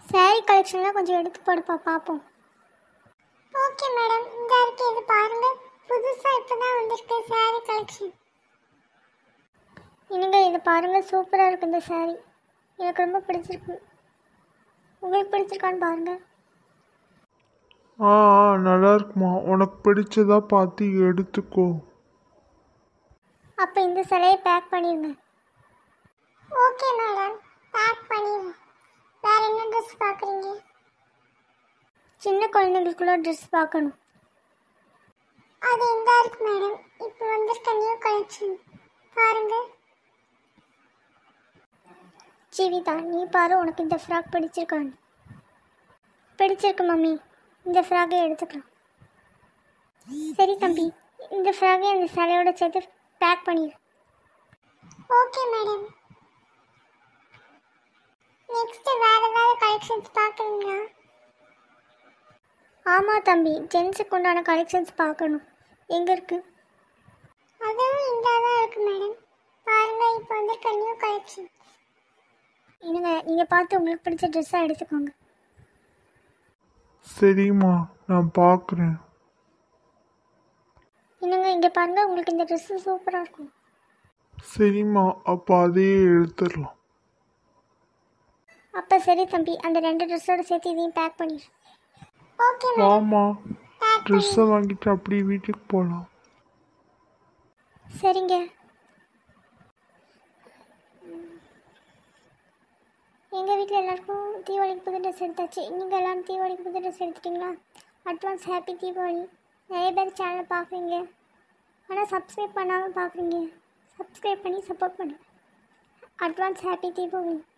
saree கலெக்ஷன்லாம் கொஞ்சம் எடுத்து போடுப்பா பார்ப்போம் ஓகே மேடம் இந்த இருக்கு இது பாருங்க புதுசா இப்பதான் வந்திருக்கு saree கலெக்ஷன் என்னங்க இது பாருங்கள் சூப்பராக இருக்குது இந்த saree எனக்கு ரொம்ப பிடிச்சிருக்கு உங்களுக்கு பிடிச்சிருக்கான்னு பாருங்கள் ஆ ஆ, நல்லா இருக்குமா உனக்கு பிடிச்சதா பார்த்து எடுத்துக்கோ அப்போ இந்த சிலையை பேக் பண்ணிடுங்க ஓகே மேடம் பேக் பண்ணிடுறேன் வேற என்ன ட்ரெஸ் பார்க்குறீங்க சின்ன குழந்தைங்களுக்குள்ள ட்ரெஸ் பார்க்கணும் அது இந்த இருக்கு மேடம் இப்போ வந்திருக்க நியூ கலெக்ஷன் பாருங்க ஜீவிதா நீ பாரு உனக்கு இந்த ஃப்ராக் பிடிச்சிருக்கான்னு பிடிச்சிருக்கு மம்மி இந்த ஃப்ராகை எடுத்துக்கலாம் சரி தம்பி இந்த ஃப்ராகை அந்த சிலையோட சேர்த்து பேக் பண்ணிடு ஓகே மேடம் நெக்ஸ்ட் வேற ஏதாவது கலெக்ஷன்ஸ் பார்க்குறீங்களா ஆமாம் தம்பி ஜென்ஸுக்கு உண்டான கலெக்ஷன்ஸ் பார்க்கணும் எங்கே இருக்குது அதுவும் இந்த தான் இருக்கு மேடம் பாருங்க இப்போ வந்திருக்க நியூ கலெக்ஷன் என்னங்க நீங்கள் பார்த்து உங்களுக்கு பிடிச்ச ட்ரெஸ்ஸாக எடுத்துக்கோங்க சரிம்மா நான் பார்க்குறேன் என்னங்க இங்கே பாருங்கள் உங்களுக்கு இந்த ட்ரெஸ்ஸு சூப்பராக இருக்கும் சரிம்மா அப்போ அதையே எடுத்துடலாம் அப்போ சரி தம்பி அந்த ரெண்டு ட்ரெஸ்ஸோட சேர்த்து இதையும் பேக் பண்ணிடு ஓகே மேடம் வாமா பேக் ட்ரெஸ்ஸை வாங்கிட்டு அப்படியே வீட்டுக்கு போகலாம் சரிங்க எங்கள் வீட்டில் எல்லாருக்கும் தீபாவளிக்கு புது ட்ரெஸ் எடுத்தாச்சு நீங்கள் எல்லாரும் தீபாவளிக்கு புது ட்ரெஸ் எடுத்துட்டிங்களா அட்வான்ஸ் ஹாப்பி தீபாவளி நிறைய பேர் சேனலை பார்க்குறீங்க ஆனால் சப்ஸ்கிரைப் பண்ணாமல் பார்க்குறீங்க சப்ஸ்கிரைப் பண்ணி சப்போர்ட் பண்ணுங்க அட்வான்ஸ் ஹாப்பி தீபாவளி